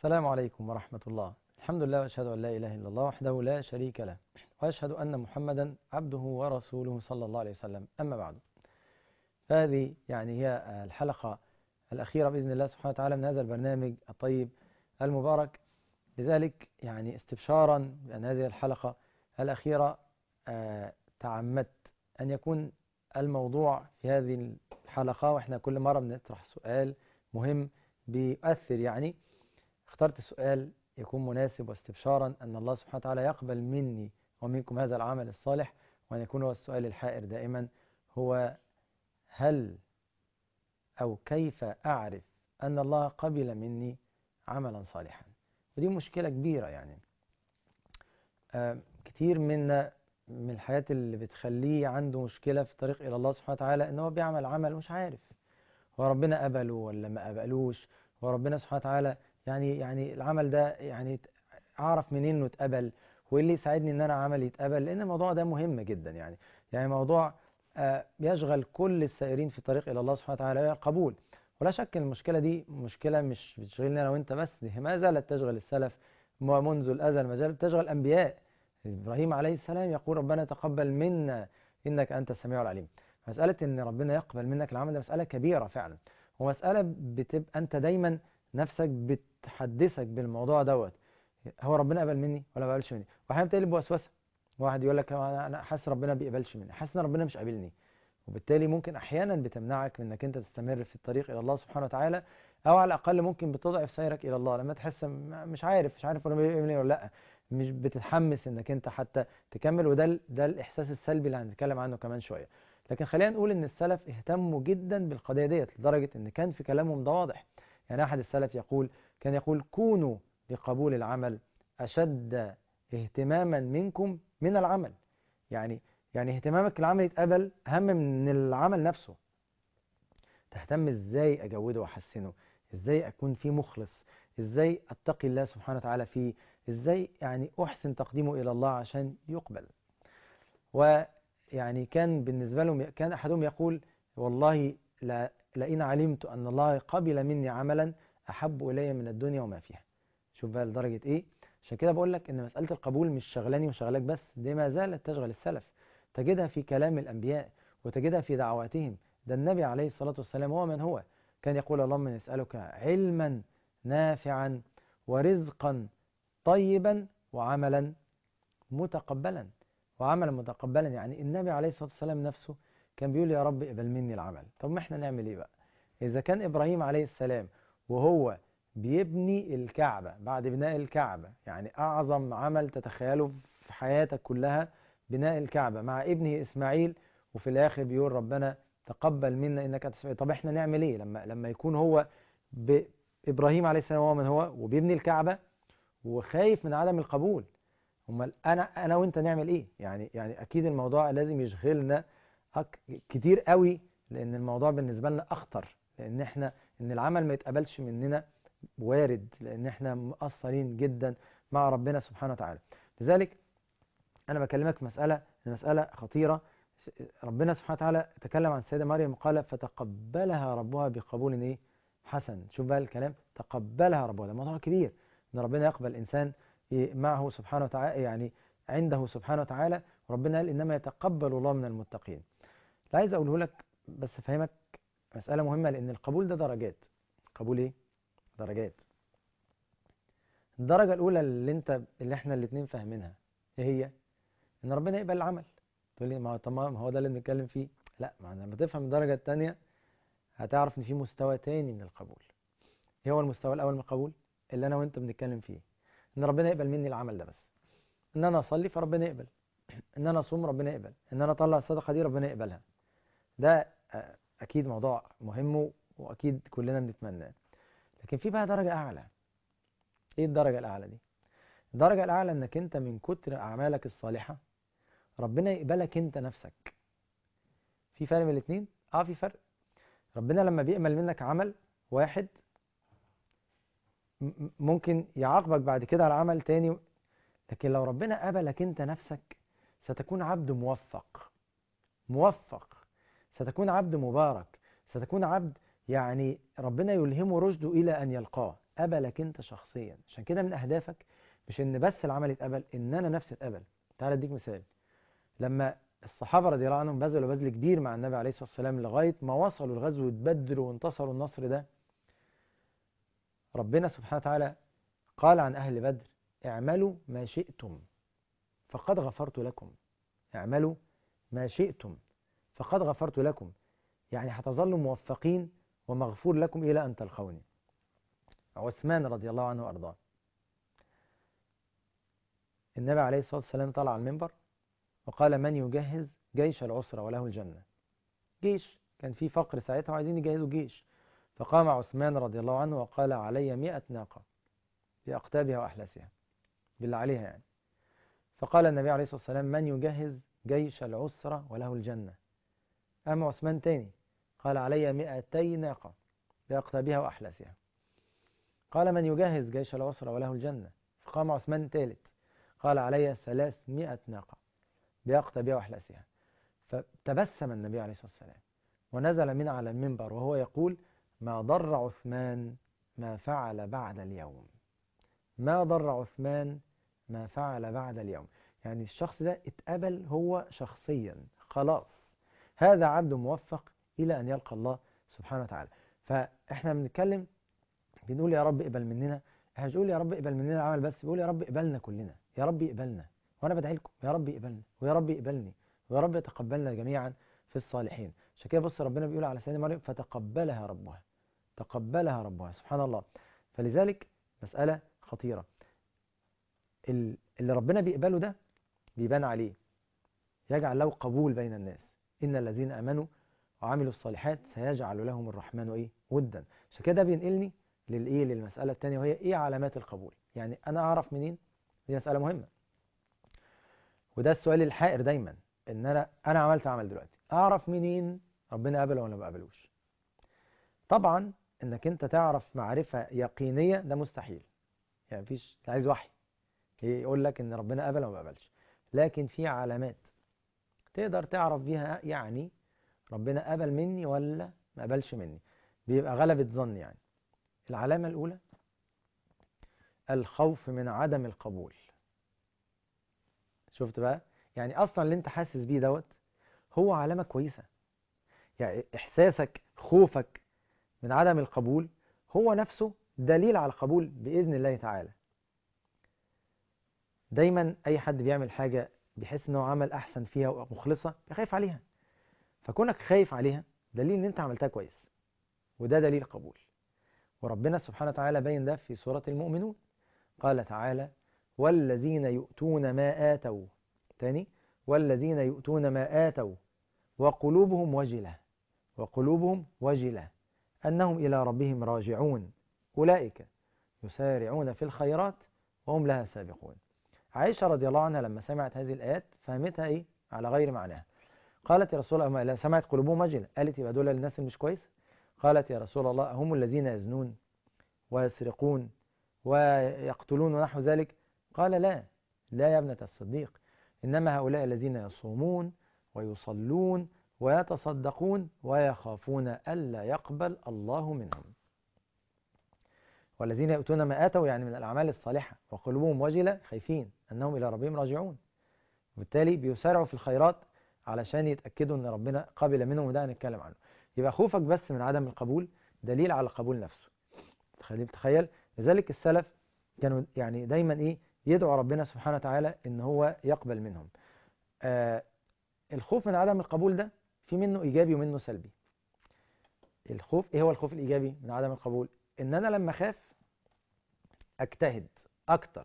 السلام عليكم ورحمة الله الحمد لله وأشهد أن لا إله إلا الله وحده لا شريك له وأشهد أن محمدا عبده ورسوله صلى الله عليه وسلم أما بعد فهذه يعني هي الحلقة الأخيرة بإذن الله سبحانه وتعالى من هذا البرنامج الطيب المبارك لذلك يعني استبشارا بأن هذه الحلقة الأخيرة آه، تعمدت أن يكون الموضوع في هذه الحلقة وإحنا كل مرة بنطرح سؤال مهم بيؤثر يعني اخترت سؤال يكون مناسب واستبشارا أن الله سبحانه وتعالى يقبل مني ومنكم هذا العمل الصالح وأن يكون هو السؤال الحائر دائما هو هل أو كيف أعرف أن الله قبل مني عملا صالحا ودي مشكلة كبيرة يعني آه كتير منا من الحياة اللي بتخليه عنده مشكلة في الطريق إلى الله سبحانه وتعالى إن هو بيعمل عمل مش عارف هو ربنا قبله ولا ما قبلوش هو ربنا سبحانه وتعالى يعني يعني العمل ده يعني أعرف منين إنه اتقبل وإيه اللي يساعدني إن أنا عملي يتقبل لأن الموضوع ده مهم جدا يعني يعني موضوع آه يشغل كل السائرين في الطريق إلى الله سبحانه وتعالى هي القبول ولا شك ان المشكلة دي مشكلة مش بتشغلني أنا وأنت بس دي ما زالت تشغل السلف منذ الأزل ما زالت تشغل الأنبياء إبراهيم عليه السلام يقول ربنا تقبل منا إنك أنت السميع العليم مسألة إن ربنا يقبل منك العمل ده مسألة كبيرة فعلا ومسألة بتبقى أنت دايما نفسك بتحدثك بالموضوع دوت هو ربنا قبل مني ولا ما قبلش مني وأحيانا بتقلب بوسوسة واحد يقول لك أنا حاسس ربنا بيقبلش مني حاسس إن ربنا مش قابلني وبالتالي ممكن أحيانا بتمنعك من أنك أنت تستمر في الطريق إلى الله سبحانه وتعالى أو على الأقل ممكن بتضعف سيرك إلى الله لما تحس مش عارف مش عارف ربنا بيقبل مني ولا لأ مش بتتحمس انك انت حتى تكمل وده ده الاحساس السلبي اللي هنتكلم عنه كمان شويه لكن خلينا نقول ان السلف اهتموا جدا بالقضيه ديت لدرجه ان كان في كلامهم ده واضح يعني احد السلف يقول كان يقول كونوا لقبول العمل اشد اهتماما منكم من العمل يعني يعني اهتمامك العمل يتقبل اهم من العمل نفسه تهتم ازاي اجوده واحسنه ازاي اكون فيه مخلص ازاي اتقي الله سبحانه وتعالى فيه ازاي يعني احسن تقديمه الى الله عشان يقبل ويعني كان بالنسبة لهم كان احدهم يقول والله لئن علمت ان الله قبل مني عملا احب الي من الدنيا وما فيها شوف بقى لدرجة ايه عشان كده بقول لك ان مسألة القبول مش شغلاني وشغلك بس دي ما زالت تشغل السلف تجدها في كلام الانبياء وتجدها في دعواتهم ده النبي عليه الصلاة والسلام هو من هو كان يقول اللهم نسألك علما نافعا ورزقا طيبا وعملا متقبلا وعملا متقبلا يعني النبي عليه الصلاة والسلام نفسه كان بيقول يا رب اقبل مني العمل طب ما احنا نعمل ايه بقى اذا كان ابراهيم عليه السلام وهو بيبني الكعبة بعد بناء الكعبة يعني اعظم عمل تتخيله في حياتك كلها بناء الكعبة مع ابنه اسماعيل وفي الاخر بيقول ربنا تقبل منا انك تسمع طب احنا نعمل ايه لما لما يكون هو ابراهيم عليه السلام هو من هو وبيبني الكعبة وخايف من عدم القبول امال انا انا وانت نعمل ايه يعني يعني اكيد الموضوع لازم يشغلنا كتير قوي لان الموضوع بالنسبه لنا اخطر لان احنا ان العمل ما يتقبلش مننا وارد لان احنا مقصرين جدا مع ربنا سبحانه وتعالى لذلك انا بكلمك في مساله مساله خطيره ربنا سبحانه وتعالى تكلم عن السيده مريم قال فتقبلها ربها بقبول ايه حسن شوف بقى الكلام تقبلها ربها ده موضوع كبير ان ربنا يقبل انسان معه سبحانه وتعالى يعني عنده سبحانه وتعالى وربنا قال انما يتقبل الله من المتقين لا عايز اقوله لك بس افهمك مسألة مهمة لان القبول ده درجات قبول ايه درجات الدرجة الاولى اللي انت اللي احنا الاثنين فاهمينها ايه هي ان ربنا يقبل العمل تقول لي ما تمام هو ده اللي بنتكلم فيه لا ما لما تفهم الدرجة الثانية هتعرف ان في مستوى تاني من القبول ايه هو المستوى الاول من القبول اللي انا وانت بنتكلم فيه ان ربنا يقبل مني العمل ده بس ان انا اصلي فربنا يقبل ان انا اصوم ربنا يقبل ان انا اطلع الصدقه دي ربنا يقبلها ده اكيد موضوع مهم واكيد كلنا بنتمناه لكن في بقى درجه اعلى ايه الدرجه الاعلى دي الدرجه الاعلى انك انت من كتر اعمالك الصالحه ربنا يقبلك انت نفسك في فرق بين الاثنين اه في فرق ربنا لما بيقبل منك عمل واحد ممكن يعاقبك بعد كده على عمل تاني لكن لو ربنا قبلك انت نفسك ستكون عبد موفق موفق ستكون عبد مبارك ستكون عبد يعني ربنا يلهمه رشده إلى أن يلقاه قبلك انت شخصيا عشان كده من اهدافك مش ان بس العمل يتقبل ان انا نفسي اتقبل تعال اديك مثال لما الصحابه رضي الله عنهم بذلوا بذل كبير مع النبي عليه الصلاه والسلام لغايه ما وصلوا لغزوه بدر وانتصروا النصر ده ربنا سبحانه وتعالى قال عن اهل بدر اعملوا ما شئتم فقد غفرت لكم اعملوا ما شئتم فقد غفرت لكم يعني هتظلوا موفقين ومغفور لكم إلى أن تلقوني عثمان رضي الله عنه وأرضاه النبي عليه الصلاة والسلام طلع على المنبر وقال من يجهز جيش العسرة وله الجنة جيش كان في فقر ساعتها وعايزين يجهزوا جيش فقام عثمان رضي الله عنه وقال علي مئة ناقة بأقتابها وأحلاسها بالله عليها يعني فقال النبي عليه الصلاة والسلام من يجهز جيش العسرة وله الجنة أما عثمان تاني قال علي مئتي ناقة بأقتابها وأحلاسها قال من يجهز جيش العسرة وله الجنة فقام عثمان ثالث قال علي ثلاثمائة ناقة بأقتابها وأحلاسها فتبسم النبي عليه الصلاة والسلام ونزل من على المنبر وهو يقول ما ضر عثمان ما فعل بعد اليوم ما ضر عثمان ما فعل بعد اليوم يعني الشخص ده اتقبل هو شخصيا خلاص هذا عبد موفق إلى أن يلقى الله سبحانه وتعالى فإحنا بنتكلم بنقول يا رب اقبل مننا احنا مش بنقول يا رب اقبل مننا العمل بس بنقول يا رب اقبلنا كلنا يا رب اقبلنا وانا بدعي لكم يا رب اقبلنا ويا رب اقبلني ويا رب يتقبلنا جميعا في الصالحين عشان كده بص ربنا بيقول على سيدنا مريم فتقبلها ربها تقبلها ربها سبحان الله فلذلك مسألة خطيرة اللي ربنا بيقبله ده بيبان عليه يجعل له قبول بين الناس إن الذين أمنوا وعملوا الصالحات سيجعل لهم الرحمن إيه ودا عشان كده بينقلني للإيه للمسألة الثانية وهي إيه علامات القبول يعني أنا أعرف منين دي مسألة مهمة وده السؤال الحائر دايما إن أنا أنا عملت عمل دلوقتي أعرف منين ربنا قبله ولا ما قبلوش طبعا إنك أنت تعرف معرفة يقينية ده مستحيل يعني مفيش عايز وحي يقول لك إن ربنا قبل وما قبلش لكن في علامات تقدر تعرف بيها يعني ربنا قبل مني ولا ما قبلش مني بيبقى غلبة ظن يعني العلامة الأولى الخوف من عدم القبول شفت بقى يعني أصلا اللي انت حاسس بيه دوت هو علامة كويسة يعني إحساسك خوفك من عدم القبول هو نفسه دليل على القبول بإذن الله تعالى دايما أي حد بيعمل حاجة بيحس انه عمل احسن فيها ومخلصه خايف عليها فكونك خايف عليها دليل ان انت عملتها كويس وده دليل قبول وربنا سبحانه وتعالى بين ده في سورة المؤمنون قال تعالى والذين يؤتون ما آتوا تاني والذين يؤتون ما آتوا وقلوبهم وجلة وقلوبهم وجلة أنهم إلى ربهم راجعون أولئك يسارعون في الخيرات وهم لها سابقون عائشة رضي الله عنها لما سمعت هذه الآيات فهمتها إيه على غير معناها قالت يا رسول الله لا سمعت قلوبهم وجلة قالت يبقى دول الناس اللي مش كويس قالت يا رسول الله هم الذين يزنون ويسرقون ويقتلون ونحو ذلك قال لا لا يا ابنة الصديق إنما هؤلاء الذين يصومون ويصلون ويتصدقون ويخافون ألا يقبل الله منهم والذين يؤتون ما آتوا يعني من الأعمال الصالحة وقلوبهم وجلة خايفين أنهم إلى ربهم راجعون وبالتالي بيسارعوا في الخيرات علشان يتأكدوا أن ربنا قبل منهم وده هنتكلم عنه يبقى خوفك بس من عدم القبول دليل على القبول نفسه تخيل تخيل لذلك السلف كانوا يعني دايما ايه يدعو ربنا سبحانه وتعالى ان هو يقبل منهم آه الخوف من عدم القبول ده في منه ايجابي ومنه سلبي الخوف ايه هو الخوف الايجابي من عدم القبول ان انا لما اخاف اجتهد اكتر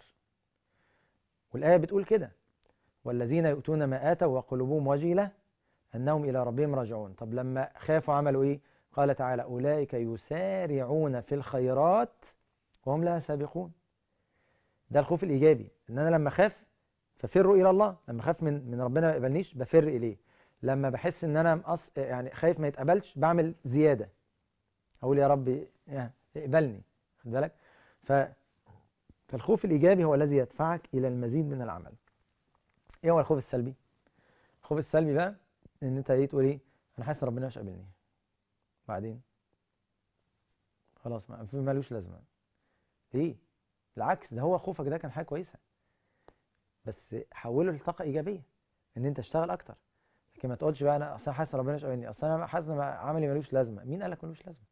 والايه بتقول كده والذين يؤتون ما اتوا وقلوبهم وجله انهم الى ربهم راجعون طب لما خافوا عملوا ايه قال تعالى اولئك يسارعون في الخيرات وهم لها سابقون ده الخوف الايجابي ان انا لما اخاف ففر الى الله لما اخاف من من ربنا ما يقبلنيش بفر اليه لما بحس ان انا مقص يعني خايف ما يتقبلش بعمل زياده اقول يا رب يعني اقبلني خد بالك ف فالخوف الايجابي هو الذي يدفعك الى المزيد من العمل ايه هو الخوف السلبي الخوف السلبي بقى ان انت ايه تقول ايه انا حاسس ان ربنا مش قابلني بعدين خلاص ما مالوش لازمه ليه بالعكس ده هو خوفك ده كان حاجه كويسه بس حوله لطاقه ايجابيه ان انت تشتغل اكتر لكن ما تقولش بقى انا اصل حاسس ربنا مش قابلني اصل انا حاسس ان عملي ملوش لازمه مين قال لك ملوش لازمه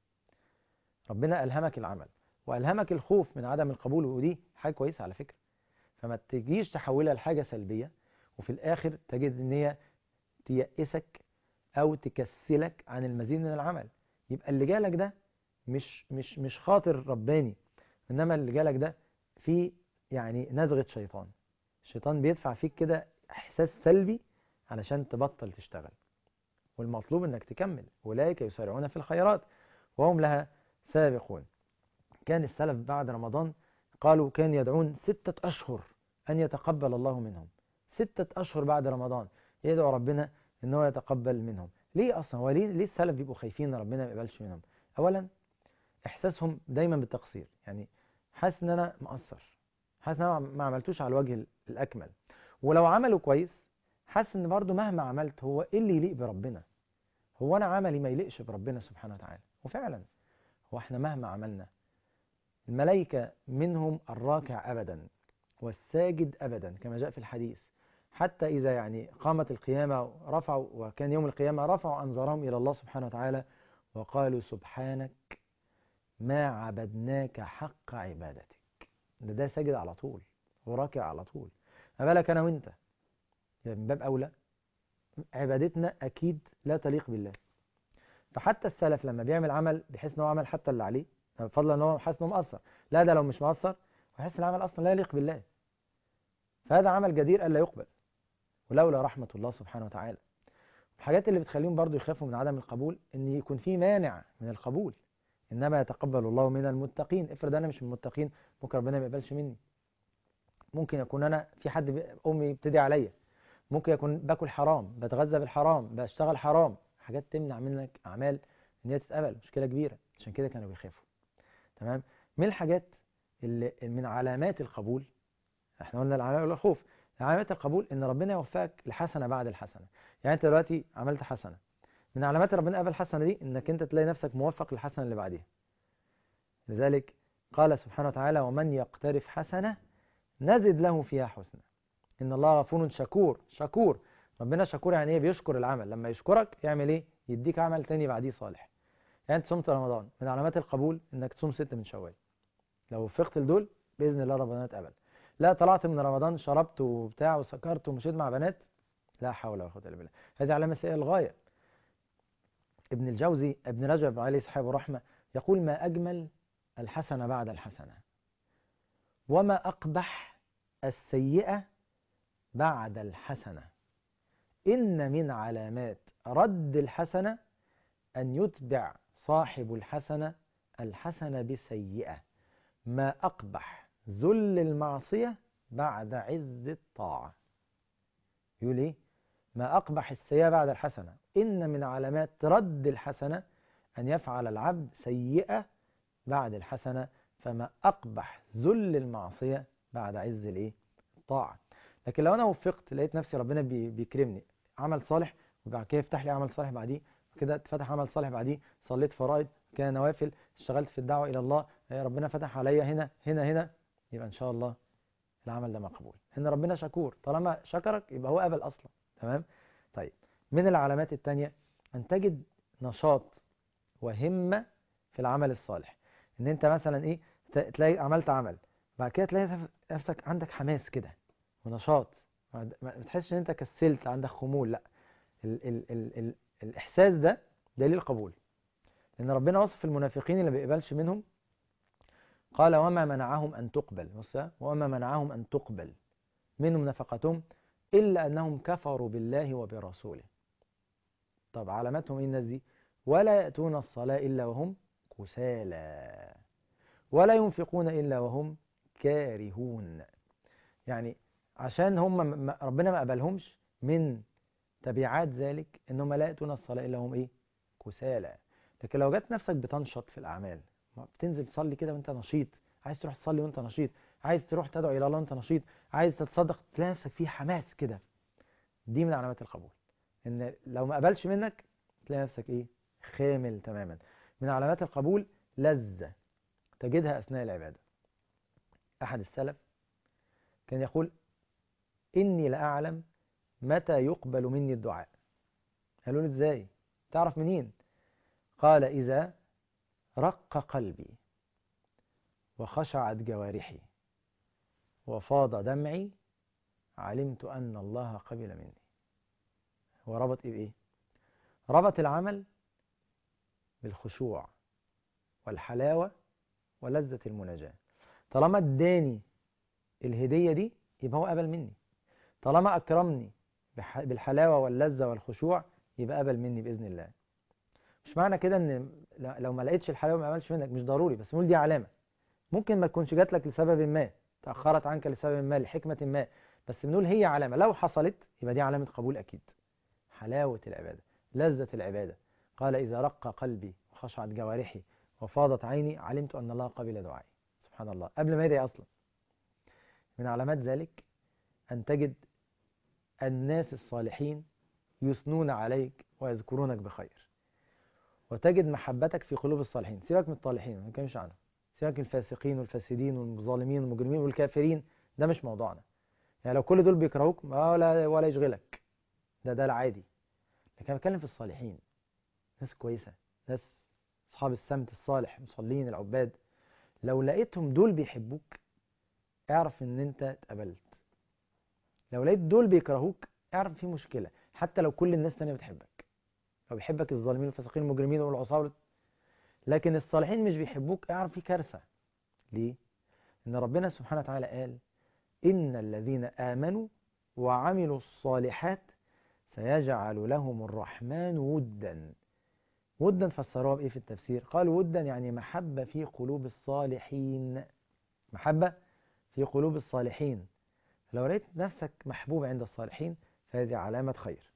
ربنا الهمك العمل والهمك الخوف من عدم القبول ودي حاجه كويسه على فكره فما تجيش تحولها لحاجه سلبيه وفي الاخر تجد ان هي تيأسك او تكسلك عن المزيد من العمل يبقى اللي جالك ده مش مش مش خاطر رباني انما اللي جالك ده في يعني نزغه شيطان الشيطان بيدفع فيك كده احساس سلبي علشان تبطل تشتغل والمطلوب انك تكمل اولئك يسارعون في الخيرات وهم لها سابقون كان السلف بعد رمضان قالوا كان يدعون ستة أشهر أن يتقبل الله منهم ستة أشهر بعد رمضان يدعو ربنا أن هو يتقبل منهم ليه أصلا هو ليه, ليه السلف بيبقوا خايفين ان ربنا ما يقبلش منهم أولا إحساسهم دايما بالتقصير يعني حاسس أن أنا مقصر حاسس أن أنا ما عملتوش على الوجه الأكمل ولو عملوا كويس حاسس أن برضه مهما عملت هو إيه اللي يليق بربنا هو أنا عملي ما يليقش بربنا سبحانه وتعالى وفعلا هو احنا مهما عملنا الملائكة منهم الراكع أبدا والساجد أبدا كما جاء في الحديث حتى إذا يعني قامت القيامة رفعوا وكان يوم القيامة رفعوا أنظارهم إلى الله سبحانه وتعالى وقالوا سبحانك ما عبدناك حق عبادتك ده ده ساجد على طول وراكع على طول ما بالك أنا وإنت من باب أولى عبادتنا أكيد لا تليق بالله فحتى السلف لما بيعمل عمل بيحس ان هو عمل حتى اللي عليه بفضل ان هو حاسس ان هو مقصر لا ده لو مش مقصر ويحس العمل اصلا لا يليق بالله فهذا عمل جدير الا يقبل ولولا رحمه الله سبحانه وتعالى الحاجات اللي بتخليهم برضو يخافوا من عدم القبول ان يكون في مانع من القبول انما يتقبل الله من المتقين افرض انا مش من المتقين ممكن ربنا ما يقبلش مني ممكن يكون انا في حد امي يبتدي عليا ممكن يكون باكل حرام بتغذى بالحرام بشتغل حرام حاجات تمنع منك اعمال ان هي تتقبل مشكله كبيره عشان كده كانوا بيخافوا تمام من الحاجات اللي من علامات القبول احنا قلنا العلامات الخوف علامات القبول ان ربنا يوفقك لحسنه بعد الحسنه يعني انت دلوقتي عملت حسنه من علامات ربنا قبل الحسنه دي انك انت تلاقي نفسك موفق للحسنه اللي بعديها لذلك قال سبحانه وتعالى ومن يقترف حسنه نزد له فيها حسنه ان الله غفور شكور شكور ربنا شكور يعني ايه بيشكر العمل لما يشكرك يعمل ايه يديك عمل تاني بعديه صالح يعني انت صمت رمضان من علامات القبول انك تصوم ست من شوال لو وفقت لدول باذن الله ربنا يتقبل لا طلعت من رمضان شربت وبتاع وسكرت ومشيت مع بنات لا حول ولا قوه الا بالله هذه علامه سيئه للغايه ابن الجوزي ابن رجب عليه صحابه رحمه يقول ما اجمل الحسنه بعد الحسنه وما اقبح السيئه بعد الحسنه إن من علامات رد الحسنة أن يتبع صاحب الحسنة الحسنة بسيئة ما أقبح ذل المعصية بعد عز الطاعة يقول إيه؟ ما أقبح السيئة بعد الحسنة إن من علامات رد الحسنة أن يفعل العبد سيئة بعد الحسنة فما أقبح ذل المعصية بعد عز الإيه؟ الطاعة لكن لو أنا وفقت لقيت نفسي ربنا بيكرمني عمل صالح وبعد كده يفتح لي عمل صالح بعديه وكده اتفتح عمل صالح بعديه صليت فرائض كده نوافل اشتغلت في الدعوه الى الله ربنا فتح عليا هنا هنا هنا يبقى ان شاء الله العمل ده مقبول ان ربنا شكور طالما شكرك يبقى هو قبل اصلا تمام طيب من العلامات الثانيه ان تجد نشاط وهمه في العمل الصالح ان انت مثلا ايه تلاقي عملت عمل بعد كده تلاقي نفسك عندك حماس كده ونشاط ما تحسش ان انت كسلت عندك خمول لا ال ال ال ال الاحساس ده دليل قبول لان ربنا وصف المنافقين اللي ما بيقبلش منهم قال وما منعهم ان تقبل بص وما منعهم ان تقبل منهم نفقتهم الا انهم كفروا بالله وبرسوله طب علاماتهم ايه الناس دي ولا ياتون الصلاه الا وهم كسالى ولا ينفقون الا وهم كارهون يعني عشان هم ربنا ما قبلهمش من تبعات ذلك انهم لا ياتون الصلاه الا هم ايه كسالى لكن لو جت نفسك بتنشط في الاعمال بتنزل تصلي كده وانت نشيط عايز تروح تصلي وانت نشيط عايز تروح تدعو الى الله وانت نشيط عايز تتصدق تلاقي نفسك فيه حماس كده دي من علامات القبول ان لو ما قبلش منك تلاقي نفسك ايه خامل تماما من علامات القبول لذة تجدها اثناء العباده أحد السلف كان يقول إني لأعلم متى يقبل مني الدعاء قالوا له إزاي تعرف منين قال إذا رق قلبي وخشعت جوارحي وفاض دمعي علمت أن الله قبل مني هو ربط إيه بإيه ربط العمل بالخشوع والحلاوة ولذة المناجاة طالما اداني الهدية دي يبقى هو قبل مني طالما أكرمني بالحلاوة واللذة والخشوع يبقى قبل مني بإذن الله مش معنى كده ان لو ما لقيتش الحلاوة ما عملش منك مش ضروري بس نقول دي علامة ممكن ما تكونش جات لك لسبب ما تأخرت عنك لسبب ما لحكمة ما بس بنقول هي علامة لو حصلت يبقى دي علامة قبول أكيد حلاوة العبادة لذة العبادة قال إذا رق قلبي وخشعت جوارحي وفاضت عيني علمت أن الله قبل دعائي سبحان الله قبل ما يدعي أصلا من علامات ذلك أن تجد الناس الصالحين يثنون عليك ويذكرونك بخير وتجد محبتك في قلوب الصالحين سيبك من الطالحين ما نتكلمش عنهم سيبك من الفاسقين والفاسدين والظالمين والمجرمين والكافرين ده مش موضوعنا يعني لو كل دول بيكرهوك ولا ولا يشغلك ده ده العادي لكن انا بتكلم في الصالحين ناس كويسه ناس اصحاب السمت الصالح المصلين العباد لو لقيتهم دول بيحبوك اعرف ان انت اتقبلت لو لقيت دول بيكرهوك اعرف في مشكله حتى لو كل الناس تانية بتحبك لو بيحبك الظالمين والفاسقين المجرمين والعصاة لكن الصالحين مش بيحبوك اعرف في كارثه ليه ان ربنا سبحانه وتعالى قال ان الذين امنوا وعملوا الصالحات سيجعل لهم الرحمن ودا ودا فسروها بايه في التفسير قال ودا يعني محبه في قلوب الصالحين محبه في قلوب الصالحين لو رأيت نفسك محبوب عند الصالحين فهذه علامة خير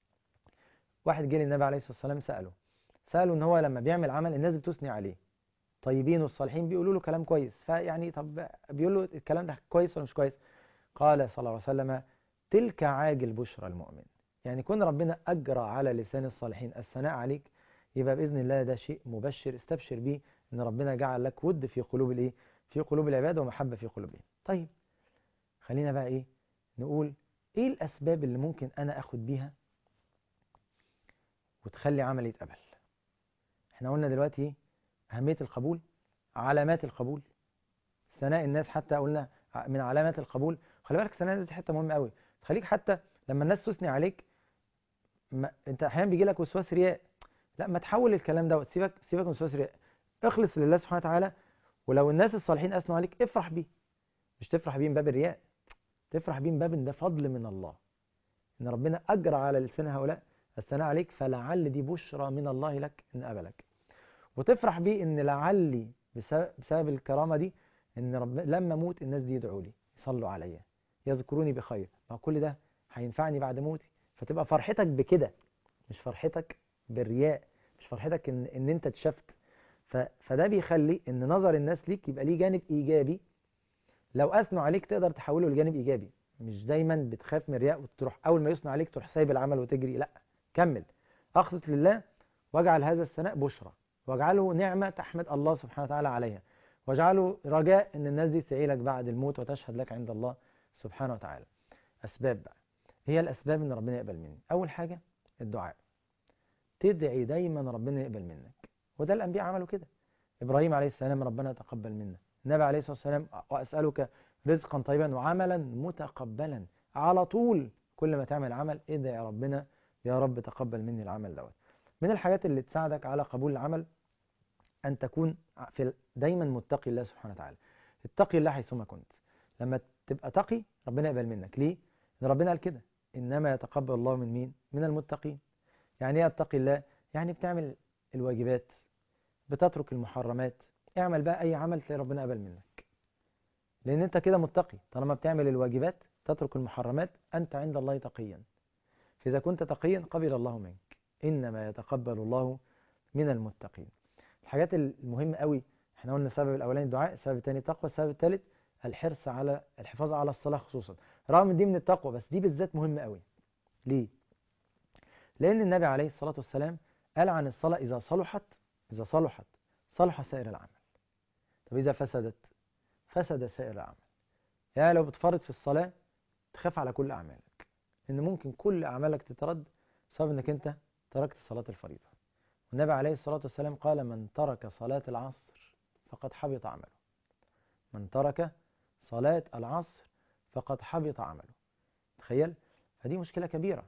واحد جه للنبي عليه الصلاة والسلام سأله سأله ان هو لما بيعمل عمل الناس بتثني عليه طيبين والصالحين بيقولوا له كلام كويس فيعني طب بيقول له الكلام ده كويس ولا مش كويس قال صلى الله عليه وسلم تلك عاجل بشرى المؤمن يعني كون ربنا أجرى على لسان الصالحين الثناء عليك يبقى بإذن الله ده شيء مبشر استبشر بيه ان ربنا جعل لك ود في قلوب الايه في قلوب العباد ومحبة في قلوبهم طيب خلينا بقى ايه نقول ايه الاسباب اللي ممكن انا اخد بيها وتخلي عملي يتقبل احنا قلنا دلوقتي ايه اهمية القبول علامات القبول ثناء الناس حتى قلنا من علامات القبول خلي بالك ثناء الناس دي حته مهمه قوي تخليك حتى لما الناس تثني عليك ما انت احيانا بيجي لك وسواس رياء لا ما تحول الكلام دوت سيبك سيبك من وسواس رياء اخلص لله سبحانه وتعالى ولو الناس الصالحين اثنوا عليك افرح بيه مش تفرح بيه من باب الرياء تفرح بيه من باب ان ده فضل من الله ان ربنا اجرى على لسان هؤلاء الثناء عليك فلعل دي بشرى من الله لك ان قبلك وتفرح بيه ان لعلي بسبب, بسبب الكرامه دي ان رب لما اموت الناس دي يدعوا لي يصلوا عليا يذكروني بخير ما كل ده هينفعني بعد موتي فتبقى فرحتك بكده مش فرحتك بالرياء مش فرحتك ان ان انت اتشفت فده بيخلي ان نظر الناس ليك يبقى ليه جانب ايجابي لو اثنوا عليك تقدر تحوله لجانب ايجابي مش دايما بتخاف من الرياء وتروح اول ما يثنوا عليك تروح سايب العمل وتجري لا كمل اخلص لله واجعل هذا الثناء بشرى واجعله نعمه تحمد الله سبحانه وتعالى عليها واجعله رجاء ان الناس دي تدعي لك بعد الموت وتشهد لك عند الله سبحانه وتعالى اسباب بقى هي الاسباب ان ربنا يقبل مني اول حاجه الدعاء تدعي دايما ربنا يقبل منك وده الانبياء عملوا كده ابراهيم عليه السلام ربنا تقبل منا النبي عليه الصلاه والسلام واسالك رزقا طيبا وعملا متقبلا على طول كل ما تعمل عمل ادعي ربنا يا رب تقبل مني العمل دوت من الحاجات اللي تساعدك على قبول العمل أن تكون في دايما متقي الله سبحانه وتعالى اتقي الله حيثما كنت لما تبقى تقي ربنا يقبل منك ليه؟ ان ربنا قال كده إنما يتقبل الله من مين؟ من المتقين يعني ايه اتقي الله؟ يعني بتعمل الواجبات بتترك المحرمات اعمل بقى أي عمل تلاقي ربنا قبل منك لأن أنت كده متقي طالما بتعمل الواجبات تترك المحرمات أنت عند الله تقيا فإذا كنت تقيا قبل الله منك إنما يتقبل الله من المتقين الحاجات المهمة قوي احنا قلنا السبب الأولاني الدعاء السبب الثاني التقوى السبب الثالث الحرص على الحفاظ على الصلاة خصوصا رغم دي من التقوى بس دي بالذات مهمة قوي ليه؟ لأن النبي عليه الصلاة والسلام قال عن الصلاة إذا صلحت إذا صلحت صلح سائر العمل طب إذا فسدت فسد سائر العمل يعني لو بتفرط في الصلاة تخاف على كل أعمالك إن ممكن كل أعمالك تترد بسبب إنك أنت تركت صلاة الفريضة النبي عليه الصلاة والسلام قال من ترك صلاة العصر فقد حبط عمله من ترك صلاة العصر فقد حبط عمله تخيل فدي مشكلة كبيرة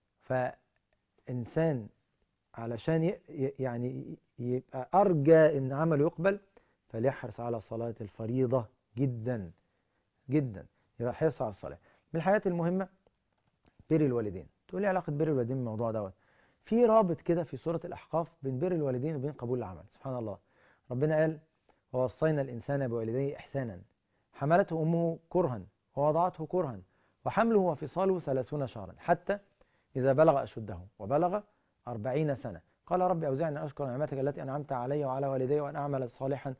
فإنسان علشان يعني يبقى أرجى إن عمله يقبل فليحرص على صلاة الفريضة جدا جدا يبقى حرص على الصلاة من الحاجات المهمة بر الوالدين تقول لي علاقة بر الوالدين بالموضوع دوت في رابط كده في سورة الأحقاف بين بر الوالدين وبين قبول العمل سبحان الله ربنا قال ووصينا الإنسان بوالديه إحسانا حملته أمه كرها ووضعته كرها وحمله وفصاله ثلاثون شهرا حتى إذا بلغ أشده وبلغ أربعين سنة قال ربي أوزعني أن أشكر نعمتك التي أنعمت علي وعلى والدي وأن أعمل صالحا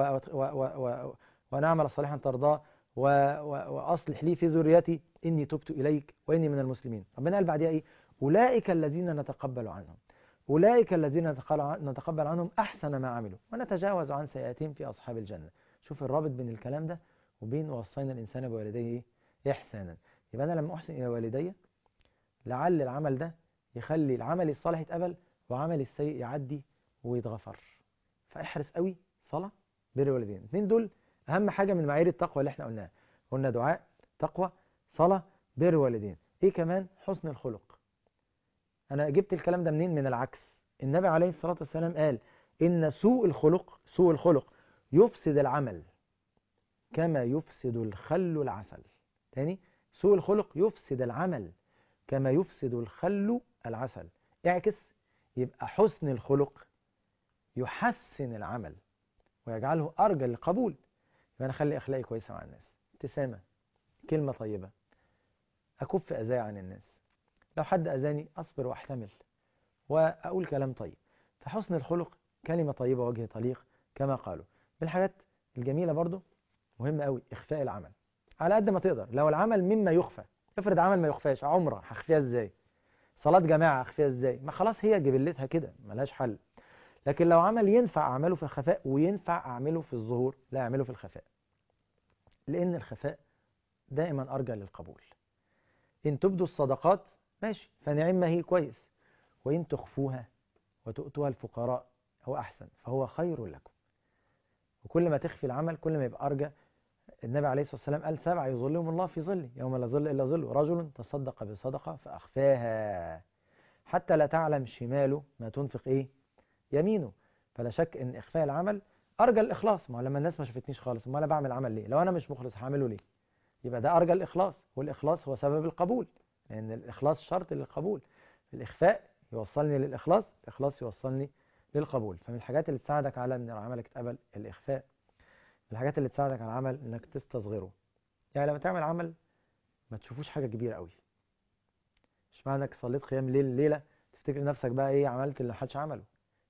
وأن أعمل صالحا ترضاه وأصلح لي في ذريتي إني تبت إليك وإني من المسلمين ربنا قال بعدها إيه أولئك الذين نتقبل عنهم أولئك الذين نتقبل عنهم أحسن ما عملوا ونتجاوز عن سيئاتهم في أصحاب الجنة شوف الرابط بين الكلام ده وبين وصينا الإنسان بوالديه إحسانا يبقى أنا لما أحسن إلى والدي لعل العمل ده يخلي العمل الصالح يتقبل وعمل السيء يعدي ويتغفر فاحرص قوي صلاة بر الوالدين الاثنين دول أهم حاجة من معايير التقوى اللي احنا قلناها قلنا دعاء تقوى صلاة بر الوالدين ايه كمان حسن الخلق انا جبت الكلام ده منين من العكس النبي عليه الصلاة والسلام قال ان سوء الخلق سوء الخلق يفسد العمل كما يفسد الخل العسل تاني سوء الخلق يفسد العمل كما يفسد الخل العسل اعكس يبقى حسن الخلق يحسن العمل ويجعله أرجى للقبول يبقى أنا أخلي أخلاقي كويسة مع الناس ابتسامة كلمة طيبة أكف أذاي عن الناس لو حد أذاني أصبر وأحتمل وأقول كلام طيب فحسن الخلق كلمة طيبة وجه طليق كما قالوا من الحاجات الجميلة برضو مهمة قوي إخفاء العمل على قد ما تقدر لو العمل مما يخفى افرض عمل ما يخفاش عمرة هخفيها ازاي صلاة جماعة هخفيها ازاي ما خلاص هي جبلتها كده ملهاش حل لكن لو عمل ينفع أعمله في الخفاء وينفع أعمله في الظهور لا أعمله في الخفاء لأن الخفاء دائما أرجى للقبول إن تبدوا الصدقات ماشي فنعم ما هي كويس وإن تخفوها وتؤتوها الفقراء هو أحسن فهو خير لكم وكل ما تخفي العمل كل ما يبقى أرجى النبي عليه الصلاة والسلام قال سبعة يظلهم الله في ظله يوم لا ظل إلا ظله رجل تصدق بصدقة فأخفاها حتى لا تعلم شماله ما تنفق إيه يمينه فلا شك ان اخفاء العمل ارجى الاخلاص ما لما الناس ما شافتنيش خالص ما انا بعمل عمل ليه لو انا مش مخلص هعمله ليه يبقى ده ارجى الاخلاص والاخلاص هو سبب القبول لان الاخلاص شرط للقبول الاخفاء يوصلني للاخلاص الاخلاص يوصلني للقبول فمن الحاجات اللي تساعدك على ان عملك يتقبل الاخفاء من الحاجات اللي تساعدك على العمل انك تستصغره يعني لما تعمل عمل ما تشوفوش حاجه كبيره قوي مش معنى انك صليت قيام ليل ليله تفتكر نفسك بقى ايه عملت اللي محدش عمله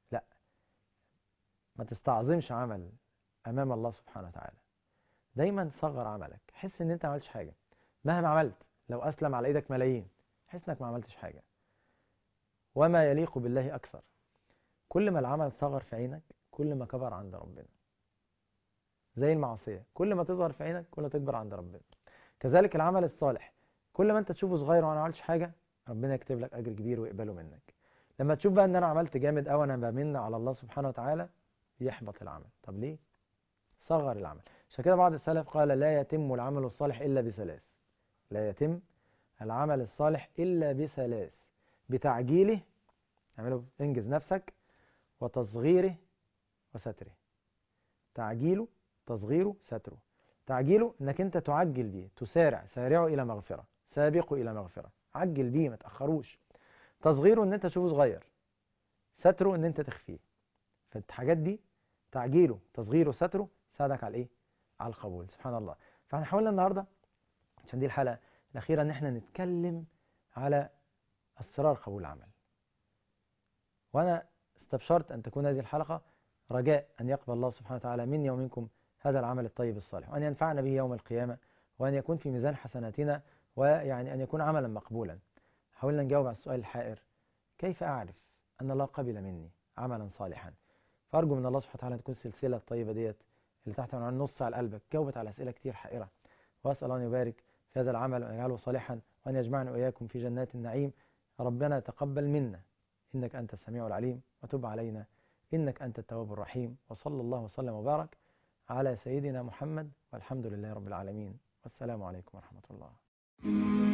ما تستعظمش عمل أمام الله سبحانه وتعالى دايما صغر عملك حس ان انت ما عملتش حاجة مهما عملت لو أسلم على ايدك ملايين حس انك ما عملتش حاجة وما يليق بالله أكثر كل ما العمل صغر في عينك كل ما كبر عند ربنا زي المعصية كل ما تصغر في عينك كل ما تكبر عند ربنا كذلك العمل الصالح كل ما انت تشوفه صغير وانا ما عملتش حاجة ربنا يكتب لك أجر كبير ويقبله منك لما تشوف بقى ان انا عملت جامد قوي انا بمن على الله سبحانه وتعالى يحبط العمل طب ليه صغر العمل عشان كده بعض السلف قال لا يتم العمل الصالح إلا بثلاث لا يتم العمل الصالح إلا بثلاث بتعجيله اعمله انجز نفسك وتصغيره وستره تعجيله تصغيره ستره تعجيله انك انت تعجل بيه تسارع سارعوا الى مغفرة سابقوا الى مغفرة عجل بيه ما تأخروش تصغيره ان انت تشوفه صغير ستره ان انت تخفيه فالحاجات دي تعجيله تصغيره ستره ساعدك على ايه على القبول سبحان الله فاحنا حاولنا النهارده عشان دي الحلقه الاخيره ان احنا نتكلم على اسرار قبول العمل وانا استبشرت ان تكون هذه الحلقه رجاء ان يقبل الله سبحانه وتعالى مني ومنكم هذا العمل الطيب الصالح وان ينفعنا به يوم القيامه وان يكون في ميزان حسناتنا ويعني ان يكون عملا مقبولا حاولنا نجاوب على السؤال الحائر كيف اعرف ان الله قبل مني عملا صالحا فأرجو من الله سبحانه وتعالى تكون السلسلة الطيبة ديت اللي تحت عنوان نص على قلبك جاوبت على أسئلة كتير حائرة وأسأل أن يبارك في هذا العمل وأن يجعله صالحا وأن يجمعنا وإياكم في جنات النعيم ربنا تقبل منا إنك أنت السميع العليم وتب علينا إنك أنت التواب الرحيم وصلى الله وسلم وبارك على سيدنا محمد والحمد لله رب العالمين والسلام عليكم ورحمة الله